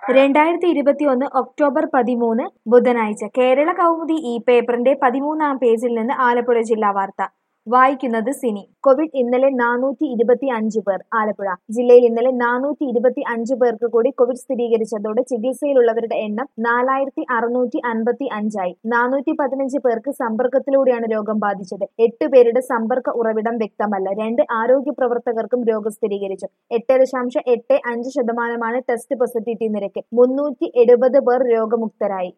രണ്ടായിരത്തി ഇരുപത്തിയൊന്ന് ഒക്ടോബർ പതിമൂന്ന് ബുധനാഴ്ച കേരള കൗമുദി ഈ പേപ്പറിന്റെ പതിമൂന്നാം പേജിൽ നിന്ന് ആലപ്പുഴ ജില്ലാ വാർത്ത വായിക്കുന്നത് സിനി കോവിഡ് ഇന്നലെ നാനൂറ്റി ഇരുപത്തി അഞ്ച് പേർ ആലപ്പുഴ ജില്ലയിൽ ഇന്നലെ നാനൂറ്റി ഇരുപത്തി അഞ്ച് പേർക്ക് കൂടി കോവിഡ് സ്ഥിരീകരിച്ചതോടെ ചികിത്സയിലുള്ളവരുടെ എണ്ണം നാലായിരത്തി അറുന്നൂറ്റി അൻപത്തി അഞ്ചായി നാനൂറ്റി പതിനഞ്ച് പേർക്ക് സമ്പർക്കത്തിലൂടെയാണ് രോഗം ബാധിച്ചത് എട്ട് പേരുടെ സമ്പർക്ക ഉറവിടം വ്യക്തമല്ല രണ്ട് ആരോഗ്യ പ്രവർത്തകർക്കും രോഗം സ്ഥിരീകരിച്ചു എട്ട് ദശാംശം എട്ട് അഞ്ച് ശതമാനമാണ് ടെസ്റ്റ് പോസിറ്റിവിറ്റി നിരക്ക് മുന്നൂറ്റി എഴുപത് പേർ രോഗമുക്തരായി